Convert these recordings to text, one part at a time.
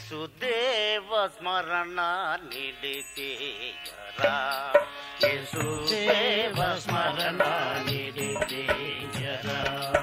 యేసుదేవ స్మరణ నిలిచేయరా యేసుదేవ స్మరణ నిలిచేయరా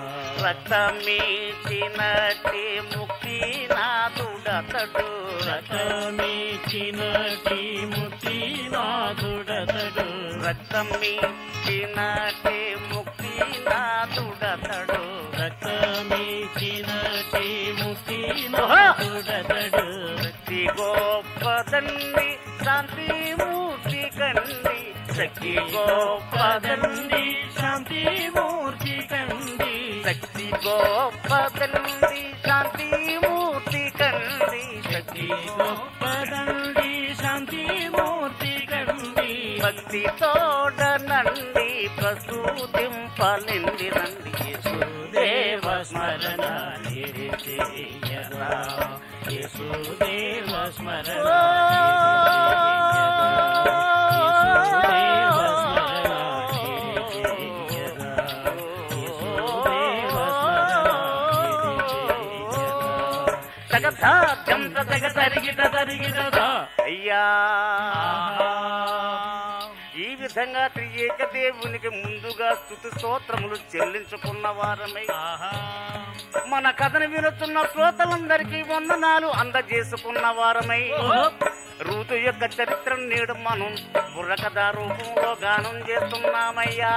రక్తమీచినటి ముక్తి నాదుడతడు రథమిచ్చినటి ముక్తి నాథుడతడు రక్తమీచినటి ముక్తి నాదుడతడు రక్తమిచ్చినటి ముక్తి నాథుడతడు శక్తి గోపదండి శాంతి మూర్తి కండి శక్తి గోపదండి శాంతి మూర్తి కండి శక్తి గోపదండి శాంతి మూర్తి కండి శక్తి గొప్పదండి శాంతి మూర్తి కండి భక్తి తోడనండి ప్రసూతింపలింది రండి దేవ స్మరణ నిరిచేయరా యేసుదేవ స్మరణ యేసుదేవ స్మరణ నిరిచేయరా యేసుదేవ స్మరణ జంత జగ తరిగిట తరిగిటదా అయ్యా ఈ విధంగా త్రియేక దేవునికి ముందుగా స్థుతి స్తోత్రములు చెల్లించుకున్న వారమై మన కథను వినుతున్న శ్రోతలందరికీ వందనాలు అందజేసుకున్న వారమై ఋతు యొక్క చరిత్ర నేడు మనం బుర్రకథ రూపంలో గానం చేస్తున్నామయ్యా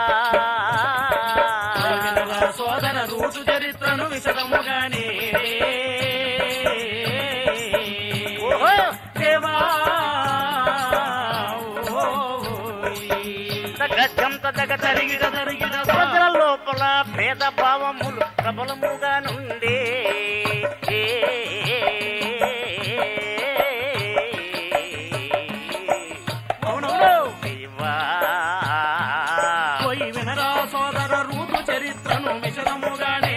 వినరా సోదర రూతు చరిత్రను విశదముగానే ఓహో! దేవా ఓయ్. గజంత జగ తరిగిడ తరిగిడ ప్రజల లోపల భేద భావములు ప్రబలముగా నుండే అవునవును దేవా. పోయి వినరా సోదర రూతు చరిత్రను విశదముగానే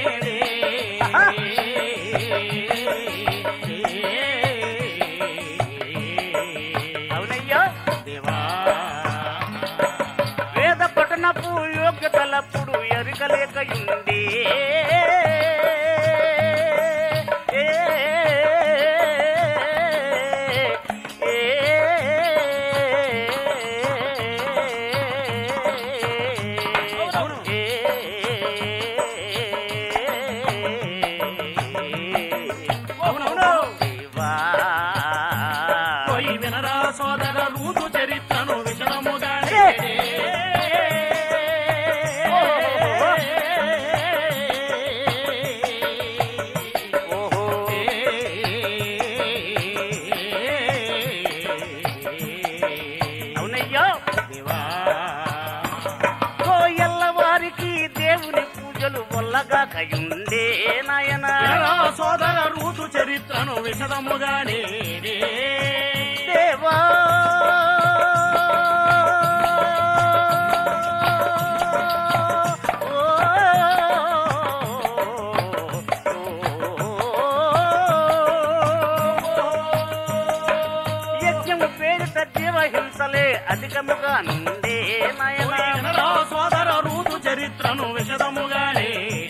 అవునయ్యా దేవా వేద పఠనపు యోగ్యతలప్పుడు ఎరుకలేకయుండి అవునవును దేవా. పోయి వినరా సోదర రూతు చరిత్రను విశదముగానే ఓహో అవునయ్యా కోయల్ల వారికి దేవుని పూజలు వల్లగా కయుండే నాయన వినరా సోదర రూతు చరిత్రను విశదముగానే దేవా యజ్ఞము పేరిట జీవహింసలే అధికముగా నుండే నాయన వినరా సోదర రూతు చరిత్రను విశదముగానే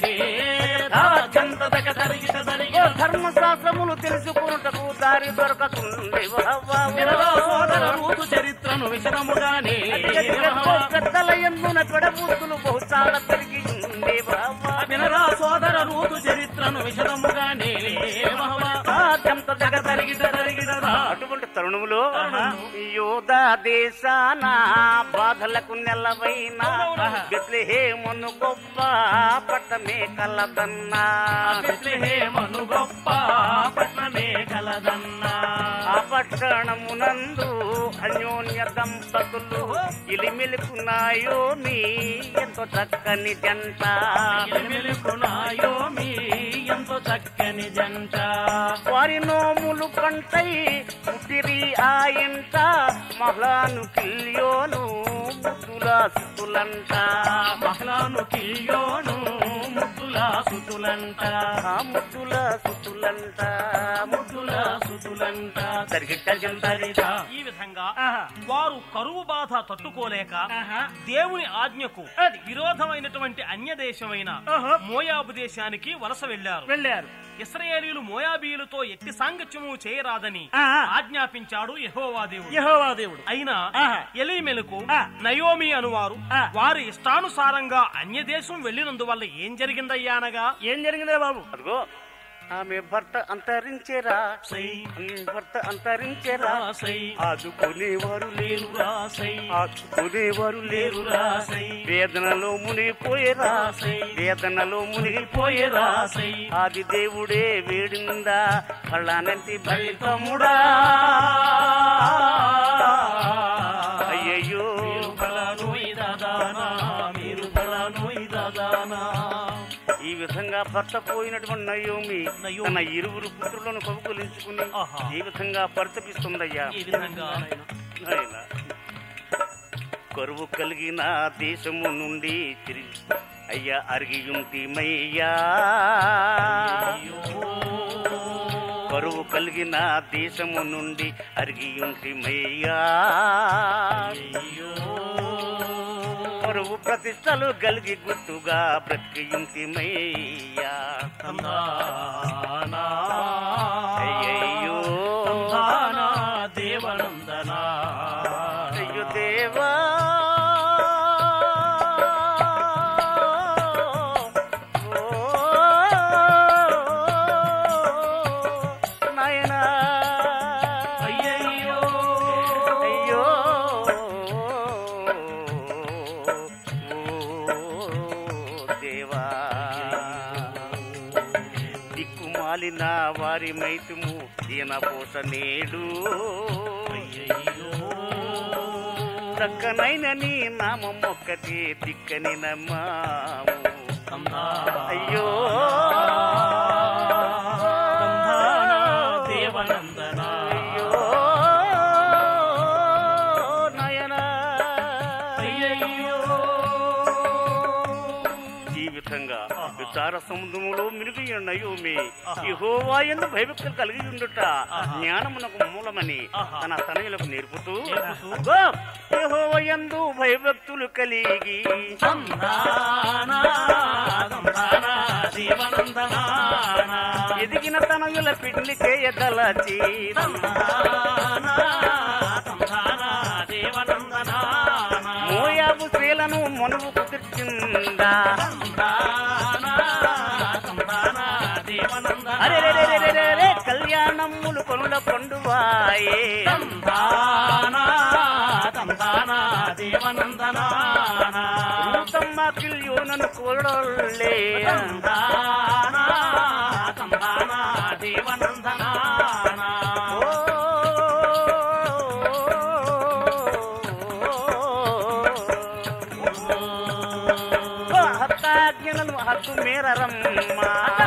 చంతదక తరిగిట తరిగిట ధర్మశాస్త్రములు తెలుసుకున్నటకు దారి దొరకకుండే వినరా సోదర రూతు చరిత్రను విశదముగానే పెద్దల ఎన్నున పెడబూతులు బహుశాల పెరిగి ఉండే బాబా వినరా సోదర రూతు చరిత్రను విశదముగానే జంత జగ తరిగిట తరిగిటదా అటువంటి తరుణములో ఆహా. యోధా దేశాన బాధలకు నెలవైన ఆహా. బెత్లెహేమును గొప్ప పట్టమే కలదన్నా బెత్లెహేమను గొప్ప పట్నమే కలదన్నా ఆ పట్టణమునందు అన్యోన్య దంపతులు ఇలిమిలుకున్నాయో మీ ఎంతో చక్కని జంట మెలుకునాయో మీ ఎంతో చక్కని జంట వారి నోములు పంటై పుట్టిరి ఆ ఇంట మహ్లాను కిల్యోను ముద్దుల సుతులంట మహ్లాను కిల్యోను ముద్దుల సుతులంట ఆ ముద్దుల సుతులంట ముద్దుల సుతులంట జరిగిట్ట తరిదా ఈ విధంగా ఆహా. వారు కరువు బాధ తట్టుకోలేక ఆహా. దేవుని ఆజ్ఞకు అది. విరోధమైనటువంటి అన్య దేశమైన ఆహా. మోయాబు దేశానికి వలస వెళ్లారు వెళ్ళారు ఇస్రాయేలీలు మోయాబీయులతో ఎట్టి సాంగత్యము చేయరాదని ఆ. ఆజ్ఞాపించాడు యెహోవా దేవుడు యెహోవా దేవుడు అయినా ఆహా. ఎలీమెలకు ఆ. నయోమి అనువారు ఆ. వారి ఇష్టానుసారంగా అన్య దేశం వెళ్ళినందువల్ల ఏం జరిగిందయ్యా అనగా ఏం జరిగిందే బాబు అదిగో ఆమె భర్త అంతరించేరా ఆమె భర్త అంతరించేరా ఆదుకునేవారు లేరు ఆదుకునేవారు లేరు వేదనలో మునిగిపోయేరా వేదనలో మునిగిపోయేరా ఆది దేవుడే వేడిందా కళ్ళానంటి బలితముడా అయ్యయ్యో ఈ విధంగా భర్త పోయినటువంటి నయోమి నయోమి. తన ఇరువురు పుత్రులను కబుకలించుకుని ఆహా. ఈ విధంగా పరితపిస్తుందయ్యా ఈ విధంగా నాయనా. కరువు కలిగిన దేశము నుండి తిరిగి అయ్యా అరిగియుంటిమయ్యా కరువు కలిగిన దేశము నుండి అరిగియుంటిమయ్యా కరువు ప్రతిష్టలు కలిగి గుర్తుగా బ్రతికియుంటిమయ్యా అయ్యయ్యో దేవనందనా అయ్యో దేవా ఓ నాయనా అయ్యయ్యో అయ్యో ఓ దేవా దిక్కుమాలిన వారి మైతుము ఈయన పోస నేడు చక్కనైన నీ నామం ఒక్కటి దిక్కని నమ్మాము అయ్యో దేవనందనా అయ్యో నయనా అయ్యయ్యో ఈ విధంగా విచార సముద్రములో మిరుగు నయోమి యెహోవా ఎందు భయభక్తులు కలిగి ఉండుట జ్ఞానమునకు మూలమని తన తనయులకు నేర్పుతూ అగో, యెహోవా యందు భయభక్తులు కలిగి ఎదిగిన తనయుల పిండి చేయదలచి మోయాబు స్త్రీలను మనువు కుదిర్చిందా అరే రే రే రే రే రే రే, కళ్యాణములు కొనుల పండువాయే రూతమ్మ కిల్యోనను కోడలే హత్తాజ్ఞలను హక్కు మేరరమ్మా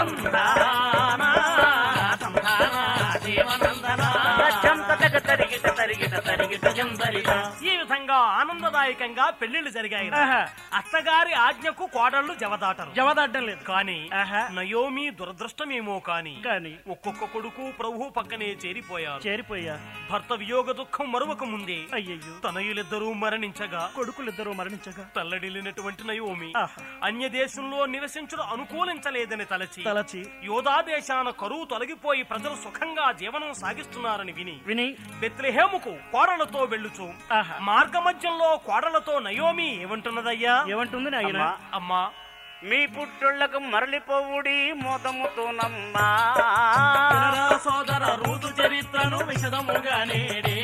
చంపకగ తరిగిట తరిగిట తరిగిట జందరిట ఈ విధంగా ఆనందదాయకంగా పెళ్లిళ్లు జరిగాయి ఆహా. అత్తగారి ఆజ్ఞకు కోడళ్ళు జవదాటరు జవదాటం లేదు కానీ ఆహా. నయోమి దురదృష్టమేమో కాని కానీ ఒక్కొక్క కొడుకు ప్రభు పక్కనే చేరిపోయారు చేరిపోయా భర్త వియోగ దుఃఖం మరువక ముందే అయ్యయ్యో తనయులిద్దరూ మరణించగా కొడుకులిద్దరూ మరణించగా తల్లడిల్లినటువంటి నయోమి ఆహా. అన్య దేశంలో నివసించుడు అనుకూలించలేదని తలచి తలచి యోధా దేశాన కరువు తొలగిపోయి ప్రజలు సుఖంగా జీవనం సాగిస్తున్నారని విని విని బెత్లెహేముకు కోడలతో వెళ్ళుచు ఆహా. మార్గ మధ్యంలో కోడలతో నయోమి ఏమంటున్నదయ్యా ఏమంటుంది నాయన అమ్మా అమ్మా మీ పుట్టుళ్లకు మరలిపోవుడి మోదముతో నమ్మా వినరా సోదర రూతు చరిత్రను విశదముగా నేడే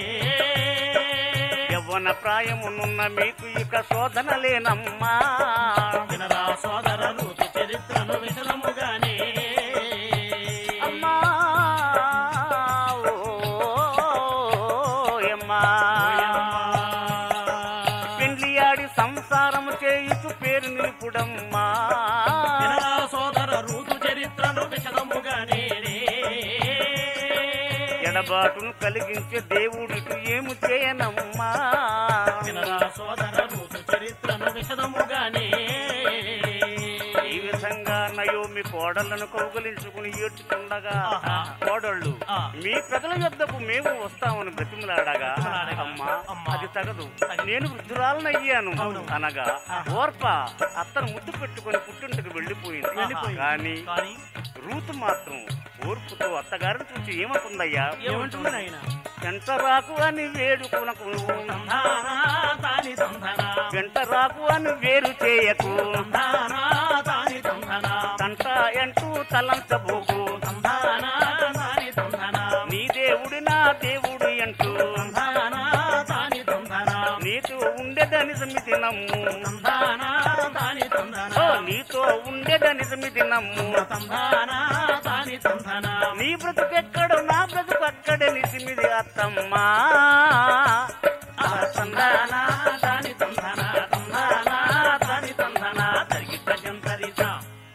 యవ్వన ప్రాయమునున్న మీకు ఇక శోధన లేనమ్మా వినరా సోదర రూతు చరిత్రను విశదముగా నేడే అమ్మా ఓయమ్మా పెండ్లియాడి సంసారము చేయుచు పేరు నిలుపుడమ్మా వినరా సోదర రూతు చరిత్రను విశదముగా నేడే ఎడబాటును కలిగించే దేవుడికి ఏము చేయనమ్మా వినరా సోదర రూతు చరిత్రను విశదముగానే ఈ విధంగా నయోమి కోడళ్లను కౌగలించుకుని ఏడ్చుకుండగా ఆహా. కోడళ్ళు ఆ. మీ ప్రజల యొద్దకు మేము వస్తామని బ్రతిమలాడగా బ్రతిమలాడగా. అమ్మా అమ్మా. అది తగదు నేను వృద్ధురాలనయ్యాను అవును. అనగా ఓర్ప అత్తను ముద్దు పెట్టుకుని పుట్టింటికి వెళ్ళిపోయింది వెళ్ళిపోయింది. కానీ కానీ రూతు మాత్రం ఓర్పుతో అత్తగారిని చూసి ఏమంటుందయ్యా ఏమంటుంది నాయన వెంట రాకు అని వేడుకునకు తందానా తాని తందనా వెంట రాకు అని వేరు చేయకు తందానా తాని తందనా తంట ఎంటూ తలంచబోకు తందానా తాని తందనా నీ దేవుడు నా దేవుడు అంటూ తందానా తాని తందనా నీతో ఉండేదని సమితి నమ్ము తందానా తాని ఓ తందనా నీతో ఉండేదని సమితి నమ్ము తందానా తాని తందనా నీ బ్రతుకెక్కడో నా బ్రతుకు అక్కడే నిసిమిది అత్తమ్మా ఆ తందానా తందానా తాని తందనా తందానా తాని తందనా తరిగి తరిగితా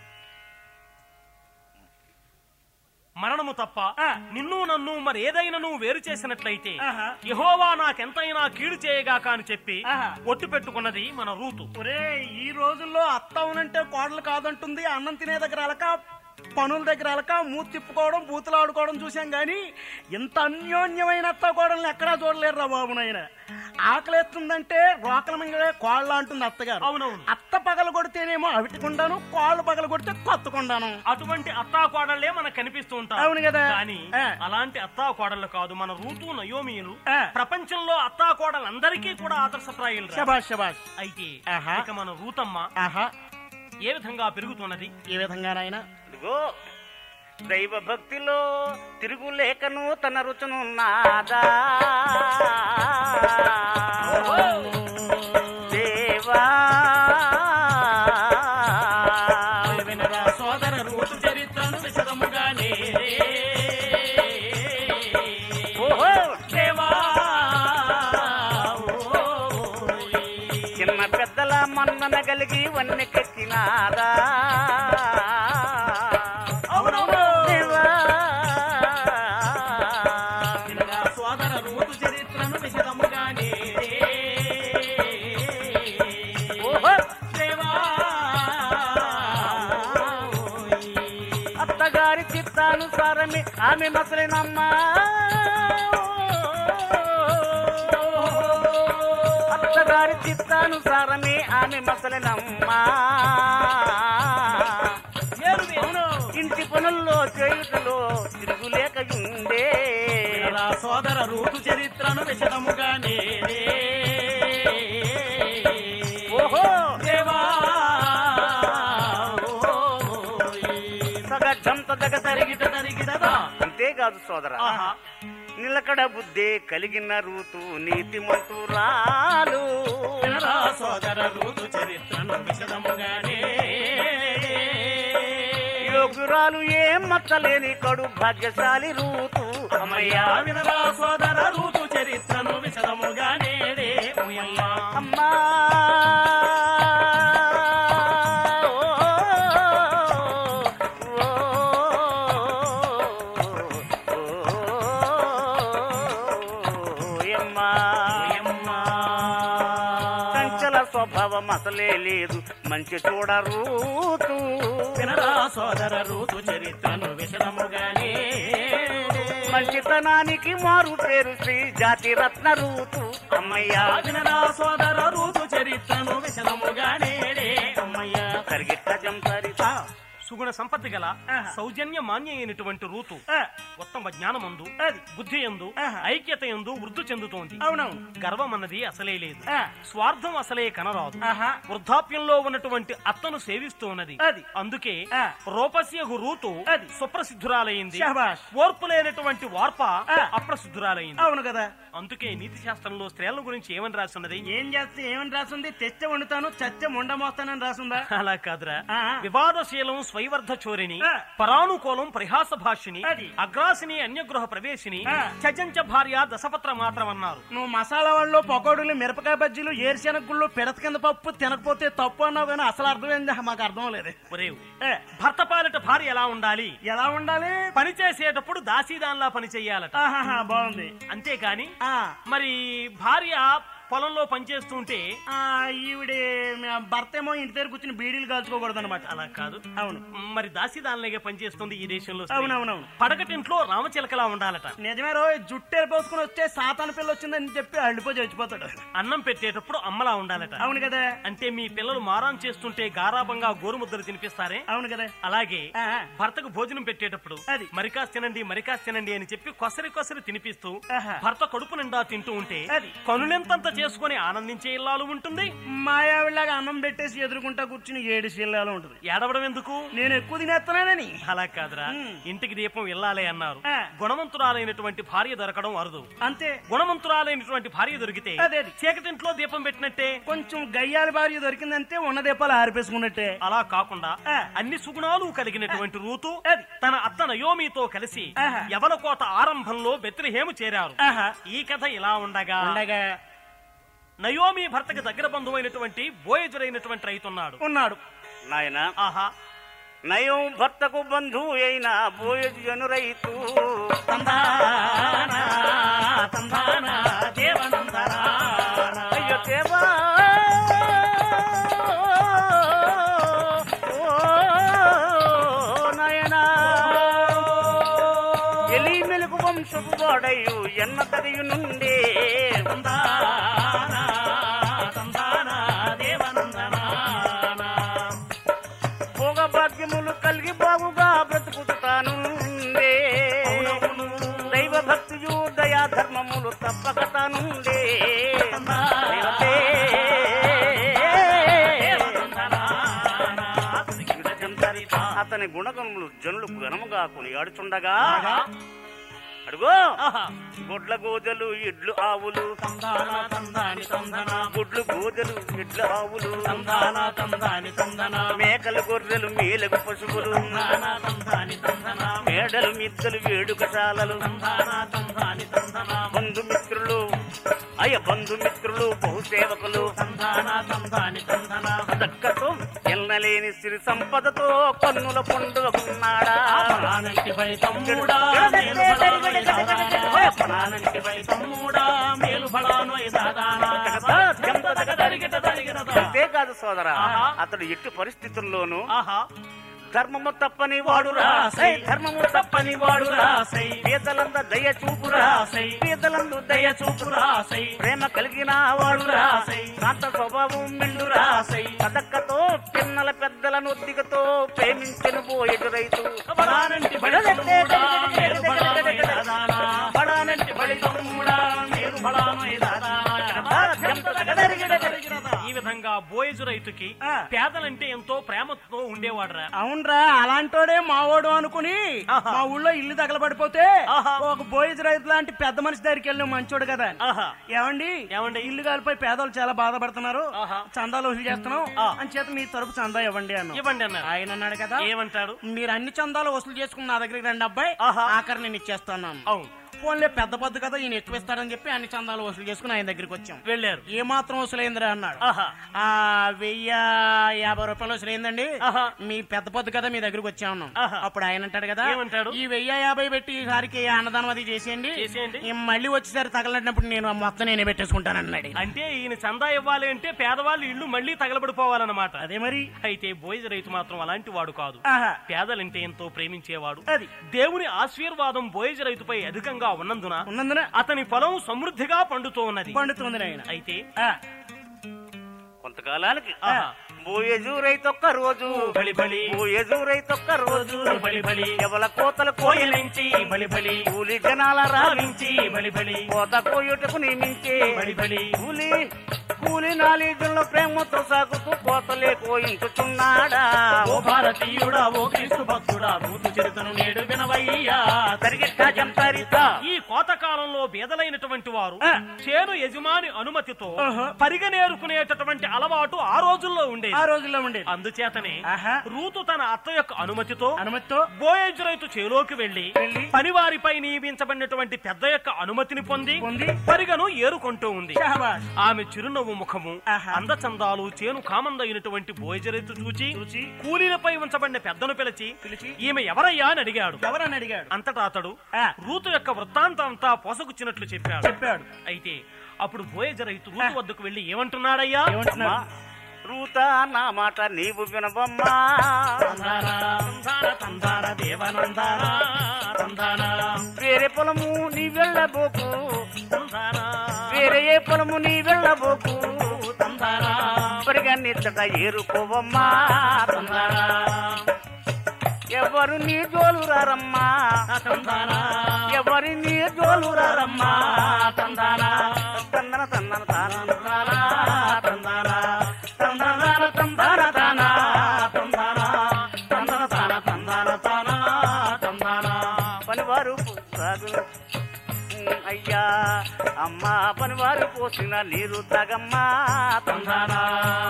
మరణము తప్ప నిన్ను నన్ను మరి ఏదైనా వేరు చేసినట్లయితే ఆహా. యహోవా నాకెంతైనా కీడు చేయగాక అని చెప్పి ఆహా. ఒట్టు పెట్టుకున్నది మన రూతు ఒరే ఈ రోజుల్లో అత్త అవునంటే కోడలు కాదంటుంది అన్నం తినే దగ్గర అలక పనుల దగ్గర అలక మూతి తిప్పుకోవడం బూతులు ఆడుకోవడం చూసాం గాని ఇంత అన్యోన్యమైన అత్త కోడల్ని ఎక్కడా చూడలేరు రా బాబు నాయన ఆకలేస్తుందంటే రోకల మింగడే కోళ్ళ అంటుంది అత్తగారు అవునవును అత్త పగల కొడితేనేమో అవిటికుండాను కోళ్ళు పగల కొడితే కొత్తకుండాను అటువంటి అత్తా కోడళ్లే మనకు కనిపిస్తూ ఉంటారు అవును కదా. కానీ ఆ. అలాంటి అత్తా కోడళ్ళు కాదు మన రూతు నయోమియులు ఆ. ప్రపంచంలో అత్తా కోడలందరికీ కూడా ఆదర్శప్రాయులు రా. శబాష్ శబాష్ అయితే ఆహా. ఇక మన రూతమ్మ ఆహా ఏ విధంగా పెరుగుతున్నది ఏ విధంగా నాయన ఇదిగో దైవ భక్తిలో తిరుగులేకను తన రుచును నాదా దేవా వినరా సోదర రూతు చరిత్రను విశదముగానే ఓహో దేవా చిన్న పెద్దల మన్నన కలిగి వన్నెకెక్కినాదా అవునవును. దేవా వినరా సోదర రూతు చరిత్రను విశదముగానే ఓహో దేవా అత్తగారి చిత్తానుసారమే ఆమె మసలినమ్మా అత్తగారి చిత్తానుసారమే ఆమె మసలినమ్మా అవును. ఇంటి పనుల్లో చేయుటలో తిరుగులేకయుండే వినరా సోదర రూతు చరిత్రను విశదముగానే ఓహో దేవా సగజంత దగ తరిగిట తరిగిటదా అంతేకాదు సోదర ఆహా నిలకడ బుద్ధే కలిగిన రూతు నీతిమంతురాలు వినరా సోదర రూతు చరిత్రను విశదముగానే యోగురాలు ఏం మచ్చలేని కడు భాగ్యశాలి రూతు అమ్మయ్యా వినరా సోదర రూతు చరిత్రను విశదముగానే ఉయమ్మ అమ్మా ఓ, ఓయమ్మా. చంచల స్వభావం అసలే లేదు మంచి చూడరూతూ వినరా సోదర రూతు చరిత్రను విశదముగానే మంచితనానికి మారు పేరు శ్రీ జాతి రత్న రూతు అమ్మయ్యా వినరా సోదర రూతు చరిత్రను విశదముగానే అమ్మయ్య కరిగిట్ట జంపరిత సుగుణ సంపత్తి గల ఆహా. సౌజన్య మాన్య అయినటువంటి రూతు ఆ, ఉత్తమ జ్ఞానమందు అది. బుద్ధి ఎందు ఆహా. ఐక్యత ఎందు వృద్ధి చెందుతోంది అవునవును గర్వం అన్నది అసలే లేదు ఆ, స్వార్థం అసలే కనరాదు ఆహా వృద్ధాప్యంలో ఉన్నటువంటి అత్తను సేవిస్తూ ఉన్నది అది. అందుకే ఆ. రూపస్యగు రూతు అది. సుప్రసిద్ధురాలైంది శభాష్ ఓర్పు లేనటువంటి వార్ప ఆ. అప్రసిద్ధురాలైంది అవును కదా అందుకే నీతి శాస్త్రంలో స్త్రీల గురించి ఏమని రాస్తున్నది ఏం చేస్తే ఏమని రాసింది తెచ్చ వండుతాను చచ్చ ముండమోస్తానని రాసిందా అలా కాదురా ఆ. వివాదశీలం స్వైవర్ధ చోరిని ఆ. పరానుకూలం పరిహాస భాషిని అది. అగ్రాసిని అన్యగృహ ప్రవేశిని ఆ. చజంచ భార్య దశపత్ర మాత్రం అన్నారు నువ్వు మసాలా వాళ్ళు పకోడీలు మిరపకాయ బజ్జీలు ఏరుశెనగ గుళ్ళు పిడత కింద పప్పు తినకపోతే తప్పు అన్నావు కానీ అసలు అర్థమైంది మాకు అర్థం లేదు ఒరేవ్ ఏ, భర్త పాలిట భార్య ఎలా ఉండాలి ఎలా ఉండాలి పని చేసేటప్పుడు దాసీదాన్లా పని చెయ్యాలట ఆహాహా బాగుంది అంతేకాని ఆ మరి భార్య పొలంలో పనిచేస్తుంటే ఆ, ఈవిడే మా భర్త ఏమో ఇంటి దగ్గర కూర్చుని బీడీలు కాల్చుకోకూడదు అనమాట అలా కాదు అవును మరి దాసిదానిలాగే పనిచేస్తుంది ఈ దేశంలో స్త్రీ. అవునవునవును పడకటింట్లో రామచిలకలా ఉండాలట నిజమే రో జుట్టు ఎరిపోసుకుని వస్తే సాతాన పిల్ల వచ్చిందని చెప్పి అల్లిపోయి చచ్చిపోతాడు అన్నం పెట్టేటప్పుడు అమ్మలా ఉండాలట అవును కదా అంటే మీ పిల్లలు మారాం చేస్తుంటే గారాబంగా గోరుముద్దలు తినిపిస్తారే అవును కదా అలాగే ఆ, ఆ. భర్తకు భోజనం పెట్టేటప్పుడు అది. మరికాస్ తినండి మరికాస్ తినండి అని చెప్పి కొసరి కొసరి తినిపిస్తూ ఆహా. భర్త కడుపు నిండా తింటూ ఉంటే అది. కనులెంతంత చేసుకొని ఆనందించే ఇల్లాలు ఉంటుంది మాయావిడిలాగా అన్నం పెట్టేసి ఎదురుకుంటా కూర్చుని ఏడు శీలాలు ఉంటుంది ఏడవడం ఎందుకు నేను ఎక్కువ తినేస్తున్నానని అలా కాదురా ఉమ్. ఇంటికి దీపం ఇల్లాలే అన్నారు ఆ. గుణవంతురాలైనటువంటి భార్య దొరకడం అరుదు అంతే గుణవంతురాలైనటువంటి భార్య దొరికితే అదే అది. చీకటింట్లో దీపం పెట్టినట్టే కొంచెం గయ్యాలి భార్య దొరికిందంటే ఉన్న దీపాలు ఆరిపేసుకున్నట్టే అలా కాకుండా ఆ. అన్ని సుగుణాలు కలిగినటువంటి రూతు అది. తన అత్త నయోమితో కలిసి ఆహా. యవనకోట ఆరంభంలో బెత్రిహేము చేరారు ఆహా ఈ కథ ఇలా ఉండగా ఉండగా నయోమి భర్తకి దగ్గర బంధువైనటువంటి బోయజురైనటువంటి రైతున్నాడు ఉన్నాడు నాయన ఆహా నయం భర్తకు బంధువు అయిన బోయజను రైతు తందానా, తందానా, దేవనందనా. అయ్యో దేవా ఓ నాయనా ఎలి మెలుగు వంశపు వాడయు ఎన్న తదియు నుండి తందానా, తందానా, దేవనందనా. భోగ భాగ్యములు కలిగి బాగుగా బ్రతుకుతాను దైవ భక్తియు దయా ధర్మములు తప్పక తానుండే దేవతే. అతని గుణగములు జనులు ఘనముగా కొనియాడుచుండగా అడుగో ఆహా గొడ్ల గోదలు ఎడ్లు ఆవులు తందానా, తందాని, తందనా. గుడ్లు గోదలు ఎడ్ల ఆవులు తందానా, తందాని, తందనా. మేకలు గొర్రెలు మేలకు పశువులు తందానా, తందాని, తందనా. మేడలు మిద్దలు వేడుకశాలలు తందానా, తందాని, తందనా. బంధుమిత్రులు అయ్య బంధుమిత్రులు బహుసేవకులు తందానా, తందాని, తందనా. దక్కతో ఎల్లలేని సిరి సంపదతో కన్నుల పండుగకున్నాడా ప్రాణంటిపై తమ్ముడా మేలు బలాను దాదానా. ప్రాణంటిపై తమ్ముడా మేలు బలాను దాదానా. జంతదగ దరిగిట దరిగినదా. అంతేకాదు సోదరా ఆహా. అతడు ఎట్టి పరిస్థితుల్లోనూ ఆహా ధర్మము తప్పని వాడురా రాసై. ధర్మము తప్పని వాడురా రాసై. పేదలంద దయ చూపురా రాసై. పేదలందు దయ చూపురా రాసై. ప్రేమ కలిగిన వాడురా రాసై. శాంత స్వభావం మిండురా రాసై. పదక్కతో పిన్నల పెద్దలను ఒద్దికతో ప్రేమించను పోయేడు రైతు బలానంటి బడి తమ్ముడా మేలు బలాను దాదానా. బలానంటి బడి తమ్ముడా మేలు బలాను దాదానా. జంతదగ దరిగిట దరిగినదా. ఈ విధంగా బోయజు రైతుకి ఆ. పేదలంటే ఎంతో ప్రేమతో ఉండేవాడురా అవునరా అలాంటోడే మావోడు అనుకుని ఆహా. మా ఊళ్ళో ఇల్లు తగలబడిపోతే ఆహా. ఒక బోయిజ్ రైతు లాంటి పెద్ద మనిషి దగ్గరికి వెళ్ళి మంచోడు కదా ఆహా ఏమండి ఏమండి? ఇల్లు కాలిపోయి పేదలు చాలా బాధపడుతున్నారు ఆహా. చందాలు వసూలు చేస్తున్నాం ఆ. అని చేత మీ తరపు చందా ఇవ్వండి అన్న ఇవ్వండి అన్నారు ఆయన అన్నాడు కదా ఏమంటాడు మీరు అన్ని చందాలు వసూలు చేసుకుని నా దగ్గరికి రండి అబ్బాయి ఆహా. ఆఖరి నేను ఇచ్చేస్తాను అవును ఫోన్లే పెద్ద పొద్దు కదా ఈయన ఎక్కువ ఇస్తాడని చెప్పి అన్ని చందాలు వసూలు చేసుకుని ఆయన దగ్గరికి వచ్చాం వెళ్ళారు ఏ మాత్రం వసూలైందిరా అన్నాడు ఆహా ఆ వెయ్యి యాభై రూపాయలు వసూలైందండి ఆహా. మీ పెద్ద పొద్దు కదా మీ దగ్గరికి వచ్చా ఉన్నాం ఆహా. అప్పుడు ఆయన అంటాడు కదా ఏమంటాడు? ఈ వెయ్యి యాభై పెట్టి ఈసారికి అన్నదానం అది చేసేయండి చేసేయండి. ఈ మళ్ళీ వచ్చేసరి తగలడినప్పుడు నేను ఆ మొత్తం నేనే పెట్టేసుకుంటాను అన్నాడు అంటే ఈయన చందా ఇవ్వాలి అంటే పేదవాళ్ళు ఇల్లు మళ్ళీ తగలబడిపోవాలన్నమాట అదే మరి అయితే బోయజ రైతు మాత్రం అలాంటి వాడు కాదు ఆహా పేదలంటే ఎంతో ప్రేమించేవాడు అది దేవుని ఆశీర్వాదం బోయజ రైతుపై అధికంగా ఉన్నందున ఉన్నందున అతని పొలం సమృద్ధిగా పండుతూ ఉన్నది పండుతుంది ఆయన అయితే ఆ, కొంతకాలానికి ఆహా. బోయేజు రైతొక్క రోజు బలి బలి బోయేజు రైతొక్క రోజు బలి బలి ఎవల కోతలు కోయలించి బలి బలి కూలి జనాల రావించి రావించి బలి బలి కోత కోయుటకు నియమించే బలి బలి కూలి కూలి నాలీజుల్లో ప్రేమతో సాగుతూ కోతలే కోయించుచున్నాడా ఓ భారతీయుడా ఓ క్రీస్తు భక్తుడా భూతు చరితను నేడు వినవయ్యా తరిగిట్ట జంతరిత ఈ కోత కాలంలో బేదలైనటువంటి వారు ఆ. చేను యజమాని అనుమతితో ఆహా. పరిగనేరుకునేటటువంటి అలవాటు ఆ రోజుల్లో ఉండేది ఆ రోజుల్లో ఉండేది అందుచేతనే ఆహా రూతు తన అత్త యొక్క అనుమతితో అనుమతితో బోయేజ్ రైతు చేలోకి వెళ్లి వెళ్ళి పనివారిపై నియమించబడినటువంటి పెద్ద యొక్క అనుమతిని పొంది పొంది పరిగను ఏరుకుంటూ ఉంది షహబాష్ ఆమె చిరునవ్వు ముఖము ఆహా. అందచందాలు చేను కామందైనటువంటి బోయజరైతు చూచి చూచి కూలీలపై ఉంచబడిన పెద్దను పిలిచి పిలిచి ఈమె ఎవరయ్యా అని అడిగాడు ఎవరని అడిగాడు అంతటా అతడు ఆ. రూతు యొక్క వృత్తాంతం అంతా పోసగుచ్చినట్లు చెప్పాడు చెప్పాడు అయితే అప్పుడు బోయజ రైతు రూతు వద్దకు వెళ్ళి ఏమంటున్నాడయ్యా ఏమంటున్నాడు అమ్మా, రూతా నా మాట నీవు వినవమ్మా తందానా, తందాన, తందాన, దేవనందాన, తందాన, వేరే పొలము నీ వెళ్ళబోకు తందాన, వేరే ఏ పొలము నీ వెళ్ళబోకు తందాన, పరిగణించట ఏరుకోవమ్మా తందాన, ఎవరు నీ జోలురారమ్మా తందాన, ఎవరి నీ జోలురారమ్మా తందాన, తందన తందన తాన తందాన, తందాన, తందాన, తాన, తందాన, తందన, తాన, తందాన, తాన, తందాన. పనివారు సాగు అయ్యా అమ్మా పనివారు పోసిన నీరు తాగమ్మా తందానా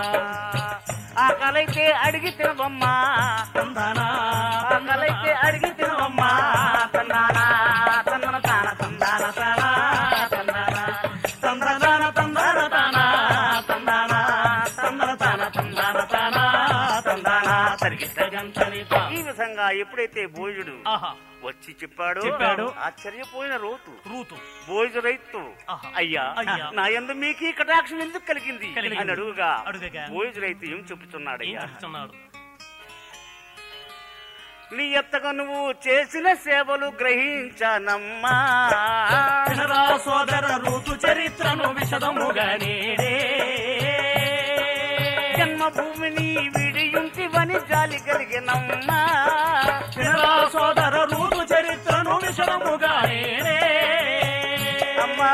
ఆకలైతే అడిగి తినవమ్మా తందానా ఆకలైతే అడిగి తినవమ్మా తన్నానా తన్నన తాన తందాన తాన తందానా తందాన తందాన తానా తందానా తందన తాన తందాన తానా తందానా తరిగిట్ట గంతనిత ఈ విధంగా ఎప్పుడైతే భోజుడు ఆహా వచ్చి చెప్పాడు చెప్పాడు. ఆశ్చర్యపోయిన రోతు రూతు భోజు రైతు ఆహా. అయ్యా అయ్యా. నా యందు మీకు ఈ కటాక్షం ఎందుకు కలిగింది కలిగింది. అని అడుగుగా అడుగగా. భోజు రైతు ఏం చెబుతున్నాడు ఏం అయ్యా చెప్తున్నాడు నీ ఎత్తగా నువ్వు చేసిన సేవలు గ్రహించానమ్మా వినరా సోదర ఋతు చరిత్రను విశదముగా నేడే జన్మభూమిని విడియుంటివని జాలి కలిగినమ్మా వినరా సోదర ఋతు చరిత్రను విశదముగా నేడే అమ్మా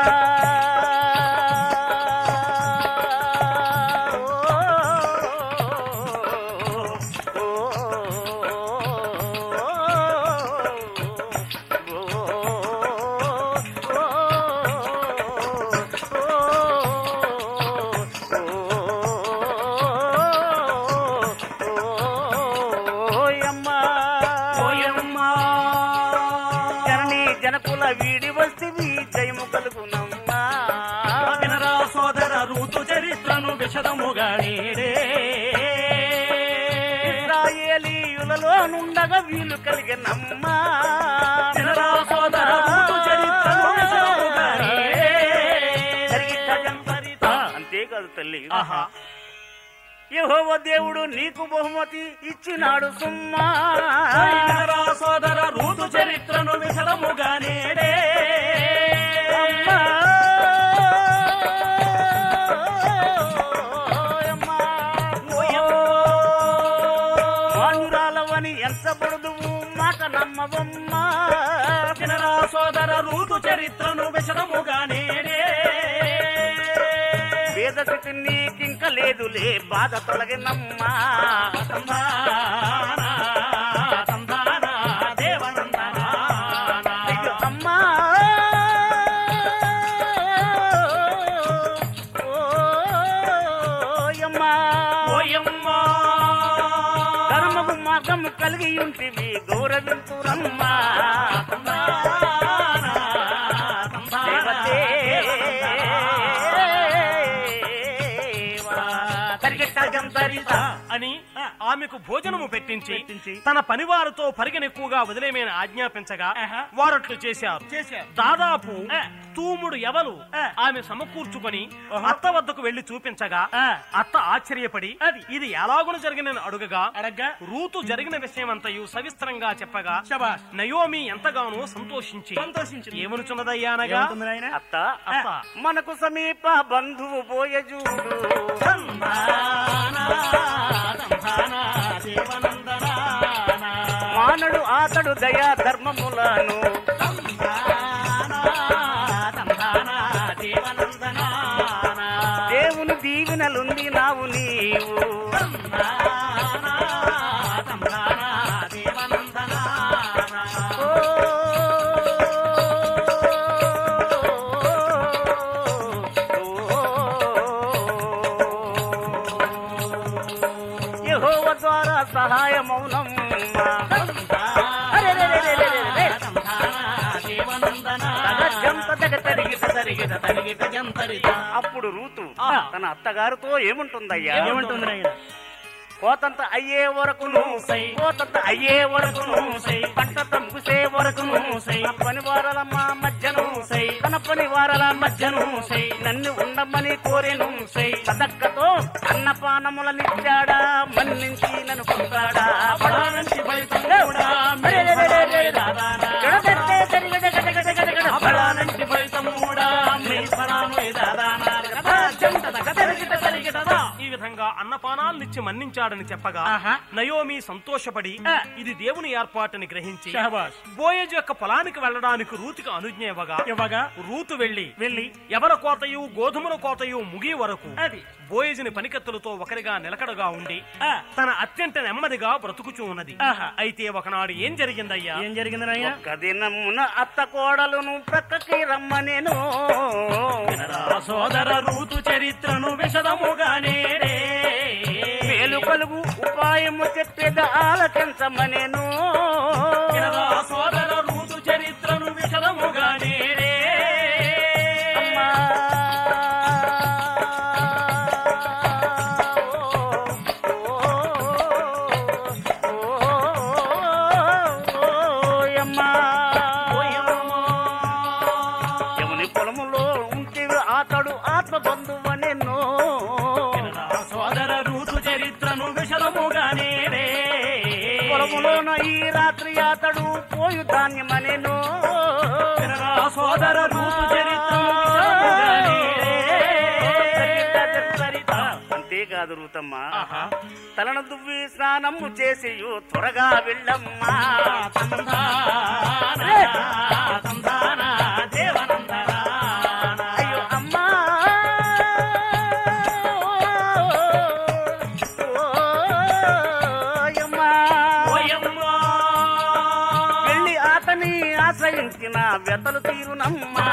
ఓయమ్మా జనని జనకుల వీడి వస్తివి జయము కలుగునమ్మా వినరా సోదర ఋతు చరిత్రను విశదముగా నేడే ఇస్రాయేలీయులలో నుండగా వీలు కలిగినమ్మా వినరా సోదర ఋతు చరిత్రను విశదముగా నేడే అంతేకాదు తల్లి ఆహా యెహోవా దేవుడు నీకు బహుమతి ఇచ్చినాడు సుమ్మా వినరా సోదర ఋతు చరిత్రను విశదముగా నేడే అమ్మా. అమ్మా. మానురాలవని ఎంచబడుదువు మాట నమ్మవమ్మా వినరా సోదర ఋతు చరిత్రను విశదముగా నేడే వేద స్థితి నీకింక లేదులే బాధ తొలగినమ్మా తందానా, తందానా, దేవనందనానా. అయ్యో అమ్మా ఓయమ్మా ఓయమ్మా. ధర్మము మార్గము కలిగి ఉంటివి గౌరవింతురమ్మా తందానా, తందానా, దేవదేవా. తరిగెట్ట గంతరిత అని ఆమెకు భోజనము పెట్టించి పెట్టించి తన పనివారితో పరిగెనెక్కువగా వదిలేమని ఆజ్ఞాపించగా వారట్లు చేశారు చేశారు. దాదాపు ఆ. తూముడు ఎవలు ఆ. ఆమె సమకూర్చుకొని ఓహో. అత్త వద్దకు వెళ్లి చూపించగా ఆ. అత్త ఆశ్చర్యపడి అది. ఇది ఎలాగున జరిగిన అడుగగా అడగ్గా రూతు జరిగిన విషయమంతయు సవిస్తరంగా చెప్పగా శబాష్ నయోమి ఎంతగానో సంతోషించి సంతోషించింది. ఏమనుచున్నదయ్యా అనగా ఏమంటుంది నాయన? అత్త అత్త మనకు సమీప బంధువు బోయజూడు మానడు అతడు దయా ధర్మములను దేవుని దీవెనలుంది నావు నీవు ఓ, యెహోవా ద్వారా సహాయమౌనమ్మా తగజంత తగ తరిగిట. అప్పుడు రూతు ఆ. తన అత్తగారితో ఏముంటుందయ్యా ఏమంటుంది నాయన కోతంత అయ్యే వరకును కోతంత అయ్యే వరకును పంట తంపుసే వరకును పని వారల మా మధ్యను తన పని వారల మధ్యను నన్ను ఉండమని కోరెను సదక్కతో అన్నపానములనిచ్చాడా మన్నించి నన్ను పొందాడా అపరానంటి ఫలితం కూడా అపరానంటి ఫలితం కూడా మీ ఫలాను దాదానా ఈ విధంగా అన్నపానాలనిచ్చి మన్నించాడని చెప్పగా ఆహా. నయోమి సంతోషపడి ఆ. ఇది దేవుని ఏర్పాటుని గ్రహించి షహబాష్ బోయజు యొక్క పొలానికి వెళ్ళడానికి రూతుకు అనుజ్ఞ ఇవ్వగా ఇవ్వగా రూతు వెళ్లి వెళ్ళి ఎవర కోతయు గోధుమల కోతయు ముగి వరకు అది బోయజుని పనికత్తులతో ఒకరిగా నిలకడగా ఉండి ఆ, తన అత్యంత నెమ్మదిగా బ్రతుకుచూ ఉన్నది ఆహా. అయితే ఒకనాడు ఏం జరిగిందయ్యా ఏం జరిగింది నాయన ఒక దినమున అత్త కోడలును ప్రక్కకి రమ్మనేను సోదర రూతు చరిత్రను విశదముగానే మేలు కలుగు ఉపాయము చెప్పేద ఆలకించమనేను సోదర రూతు చరిత్రను విశదముగానే అమ్మా. ఓయమ్మా. యముని పొలములో ఉంటివి అతడు ఆత్మ బంధువనెన్నో సోదర రూతు చరిత్రను విశదముగానే పొలములోన ఈ రాత్రి అతడు పోయు ధాన్యమనెను సోదర రూతు చరిత్రను విశదముగానే అంతేకాదు రూతమ్మ ఆహా. తలను దువ్వి స్నానము చేసి త్వరగా వెళ్ళమ్మా అయ్యో అమ్మా ఓయమ్మా. వెళ్ళి అతని ఆశ్రయించిన వ్యతలు తీరునమ్మా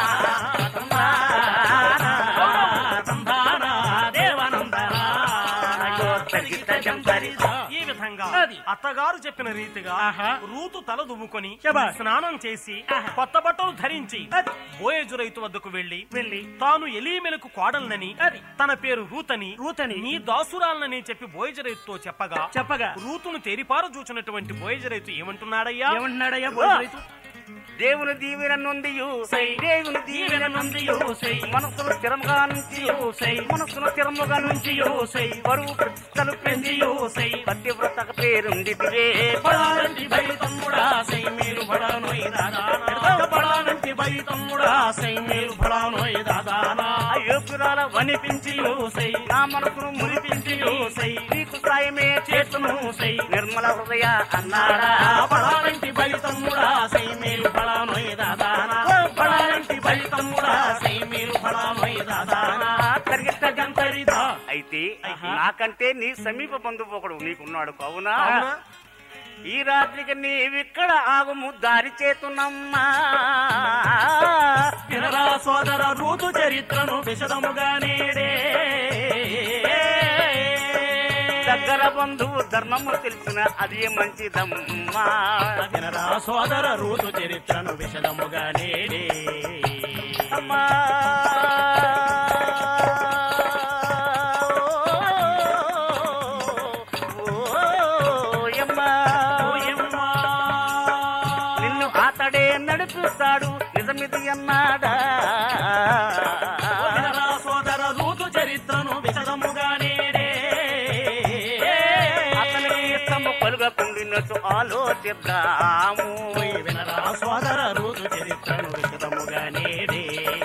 అయ్యో తరిగిత జంపరిత. ఈ విధంగా అది. అత్తగారు చెప్పిన రీతిగా ఆహా. రూతు తల దువ్వుకొని శభాష్. స్నానం చేసి కొత్త బట్టలు ధరించి బోయజు రైతు వద్దకు వెళ్లి వెళ్ళి తాను ఎలీమెలకు కోడలనని అది. తన పేరు రూతని రూతని. నీ దాసురాలనని చెప్పి బోయజ రైతుతో చెప్పగా చెప్పగా రూతును తెరిపార చూచినటువంటి బోయజ రైతు ఏమంటున్నాడయ్యా ఏమంటున్నాడయ్యా బోధరైతు? దేవుని దీవెన నొందియు దేవుని దీవెన నొందియు మనసును స్థిరముగా నుంచి మనసును స్థిరముగా నుంచి బరువు ప్రతిష్టలు పెంచి పతివ్రత పేరుంది పడాలంటి బలి తమ్ముడా సై మేలు పడానోయ్ దాదానా పడాలంటి బలి తమ్ముడా సై మేలు పడానోయ్ దాదానా అయోగ్యురాల వనిపించి సై నా మనసును మురిపించి నీకు సాయమే చేతును నిర్మల హృదయ అన్నాడా పడాలంటి బలి తమ్ముడా సై మేలు పడానోయ్ దాదానా పడాలంటి బలి తమ్ముడా సై మేలు పడానోయ్ దాదానా కరిగిట్ట గంతరిదా అయితే నాకంటే నీ సమీప బంధువు ఒకడు నీకున్నాడు కావునా అవునా? ఈ రాత్రికి నీవిక్కడ ఆగుము దారి చేతునమ్మా వినరా సోదర రూతు చరిత్రను విశదముగా నేడే దగ్గర బంధువు ధర్మము తెలిసిన అది మంచిదమ్మా వినరా సోదర రూతు చరిత్రను విశదముగా నేడే అమ్మా ఓయమ్మా. ఓయమ్మా. నిన్ను అతడే నడిపిస్తాడు నిజమిది అన్నాడా వినరా సోదర రూతు చరిత్రను విశదముగా నేడే అతనికి ఇష్టము కలుగకుండినట్టు ఆలోచిద్దాము వినరా సోదర రూతు చరిత్రను విశదముగా నేడే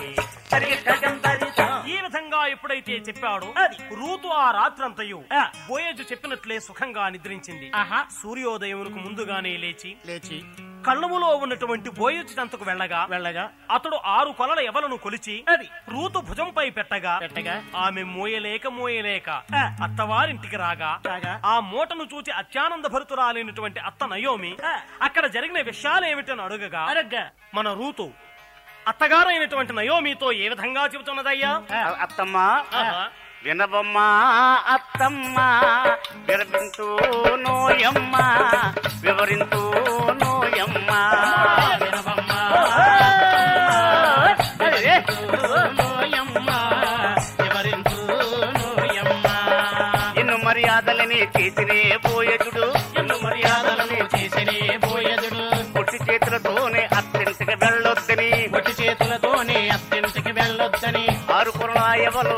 ఈ విధంగా ఎప్పుడైతే చెప్పాడో అది. రూతు ఆ రాత్రంతయు ఆ. బోయజు చెప్పినట్లే సుఖంగా నిద్రించింది ఆహా. సూర్యోదయమునకు ముందుగానే లేచి లేచి కళ్ళములో ఉన్నటువంటి బోయజు చెంతకు వెళ్ళగా వెళ్ళగా అతడు ఆరు కొలల ఎవలను కొలిచి అది. రూతు భుజంపై పెట్టగా పెట్టగా ఆమె మోయలేక మోయలేక ఆ. అత్తవారింటికి రాగా రాగా. ఆ మూటను చూచి అత్యానంద భరితురాలైనటువంటి అత్త నయోమి ఆ. అక్కడ జరిగిన విషయాలేమిటని అడుగగా అరగ్గా మన రూతు అత్తగారైనటువంటి నయోమితో ఏ విధంగా చెబుతున్నదయ్యా అత్తమ్మా ఆహా. వినబమ్మా అత్తమ్మ విరపింతూ నోయమ్మ వివరింతూ నోయమ్మ వినవమ్మా. అరే, నోయమ్మ, ఎవరింతు నోయమ్మ. ఇన్ను మర్యాదలని చేసినే పోయచుడు ఎన్ను మర్యాదలను చేసినే పోయదుడు పొట్టి చేతులతోనే అత్యంతగా వెళ్ళొద్దని ఒట్టి చేతులతోనే అత్యంతకి వెళ్ళొద్దని ఆరు కురణాయవలు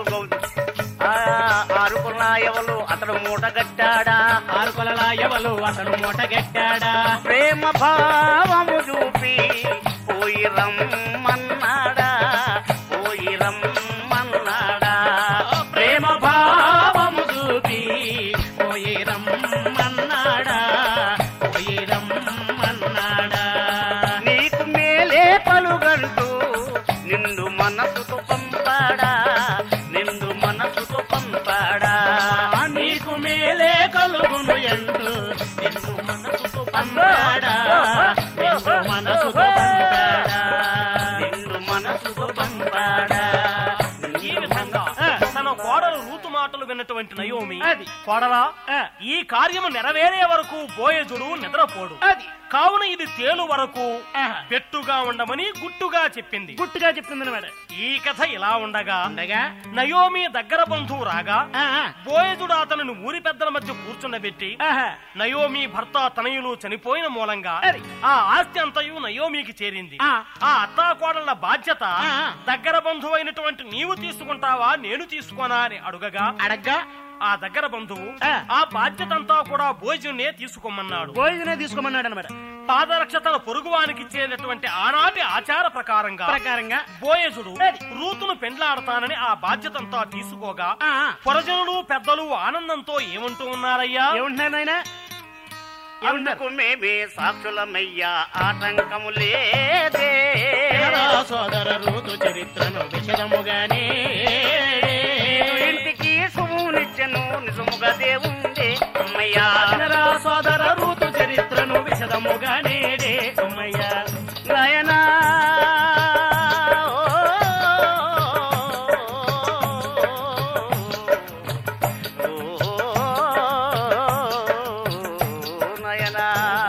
ఆరు కురణాయవలు అతడు మూటగట్టాడా ఆరు కొలల ఎవలు అతడు మూటగట్టాడా ప్రేమ భావము చూపి పోయి రమ్మన్నాడా పోయి రమ్మన్నాడా ప్రేమ భావము చూపి పోయి రమ్మన్నాడా పోయి రమ్మన్నాడా నీకు మేలే పలుగంటూ నిండు మనసుతో పంపాడా నిండు మనసుతో పంపాడా నీకు మేలే కలుగును ఎందు నిన్ను మనసుకు పంపాడా నిన్ను మనసుకు పంపాడా నిండు మనసుతో పంపాడా ఈ విధంగా తన కోడలు రూతు మాటలు విన్నటువంటి నయోమి అది. కోడలా ఆ, ఈ కార్యము నెరవేరే వరకు బోయజుడు నిద్రపోడు అది కావున ఇది తేలు వరకు ఆహా. పెట్టుగా ఉండమని గుట్టుగా చెప్పింది గుట్టుగా చెప్తుంది అన్నమాట ఈ కథ ఇలా ఉండగా ఉండగా నయోమి దగ్గర బంధువు రాగా ఆ, ఆ, బోయజుడు అతను ఊరి పెద్దల మధ్య కూర్చుండబెట్టి ఆహా. నయోమి భర్త తనయులు చనిపోయిన మూలంగా అది. ఆ ఆస్తి అంతయు నయోమికి చేరింది ఆ. ఆ అత్తా కోడళ్ల బాధ్యత ఆ, ఆ. దగ్గర బంధువు అయినటువంటి నీవు తీసుకుంటావా నేను తీసుకోనా అని అడుగగా అడగ్గా ఆ దగ్గర బంధువు ఆ. ఆ బాధ్యత అంతా కూడా భోజనే తీసుకోమన్నాడు భోజనే తీసుకోమన్నాడు అనమాట పాదరక్ష తన పొరుగువానికి ఇచ్చేటటువంటి ఆనాటి ఆచార ప్రకారంగా ప్రకారంగా బోయజుడు అది. రూతును పెండ్లాడతానని ఆ బాధ్యతంతా తీసుకోగా ఆ, ఆ. పురజనులు పెద్దలు ఆనందంతో ఏమంటూ ఉన్నారయ్యా ఏమంటున్నారు నాయన అందుకు మేమే సాక్షులమయ్యా ఆటంకము లేదే సోదర ఋతు చరిత్రను విషదముగానే నీకు ఇంటికి శుభమునిచ్చెను నిజముగా దేవుండే అమ్మయ్యా వినరా సోదర ఋతు చరిత్రను విషదముగానే అమ్మయ్య నయనా నయనా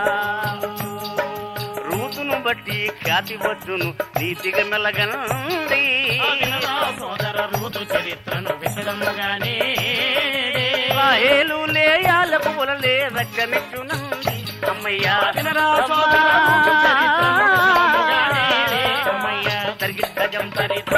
రూతును బట్టి ఖ్యాతి వచ్చును నీతిగా మెలగనండి వినరా సోదర ఋతు చరిత్రను విషదముగానే రాహేలు లేయాలకు వలలే రక్షనిచ్చునండి అమ్మయ్యా వినరా సోదర ఋతు చరిత్రను విషదముగానే అమ్మయ్య తరిగి గజం తరిత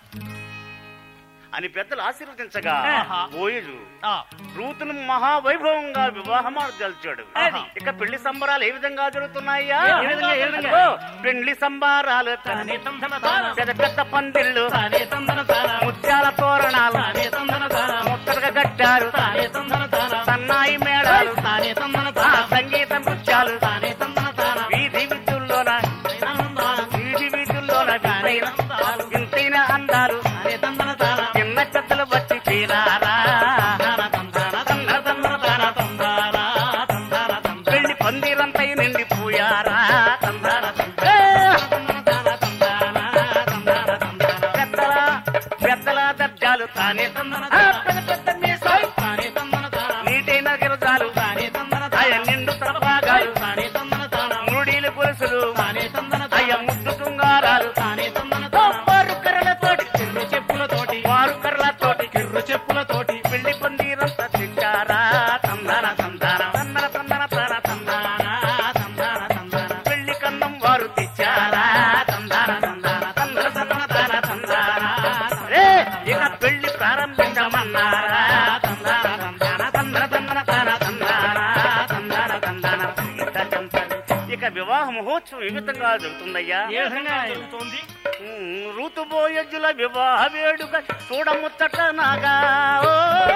అని పెద్దలు ఆశీర్వదించగా ఆహా. బోయజు ఆ, రూతును మహావైభవంగా వివాహమార్చాడు ఆహా. ఇక పెళ్లి సంబరాలు ఏ విధంగా జరుగుతున్నాయా ఏ విధంగా, ఏ విధంగా? అదిగో, పెళ్లి సంబారాలు తానే తందన తాన, పెద్ద పెద్ద పందిళ్ళు తానే తందన తాన ముత్యాల తోరణాలు తానే తందన తాన ముత్తలుగా కట్టారు తానే తందన తాన సన్నాయి మేళాలు తానే తందన ఆ, తాన సంగీత నృత్యాలు తానే తందన తాన వీధి విద్యుల్లోన తానే వీధి విద్యుల్లోన వింతైన వింతైన అందాలు తందన తాన చిన్న చెత్తలు బట్టి తీరారా తాన తందన తందన తందన తాన తందాన తందన తందన పెళ్లి పందిరంతై నిండి పోయారా తందాన తందా. తందన తాన తందాన తందన తందన పెద్దల పెద్దల దర్జాలు తానే తందన ఆ, తాన పెద్ద పెద్ద మీసాలు, తానే తందన తాన నీటైన గిరజాలు తానే తందన అయ్య తాన నిండు తలపాగాలు తానే తందన తాన మురుడీలు గొలుసులు తానే తందన అయ్య తాన ముద్దు తుంగారాలు తానే తందన తాన వారు కర్రలతోటి కిర్రు చెప్పులతోటి వారు కర్రలతోటి కిర్రు చెప్పులతోటి పెళ్లి పందిరంతా తింటారా తందాన తందాన తందన తందన తాన తందాన తందాన తందాన తందాన పెళ్లి కన్నం వారు తెచ్చారా తందాన తందాన తందన తందన తాన తందాన రే, ఇక పెళ్లి ప్రారంభించమన్నారా తందాన తందాన తందన తందన తాన తందాన తందాన తందాన ఇంత చంపని. ఇక వివాహ మహోత్సవం ఏ విధంగా జరుగుతుందయ్యా ఏ విధంగా జరుగుతోంది ఉమ్, ఋతుబోయజుల వివాహ వేడుక చూడముచ్చట నాగా ఓ,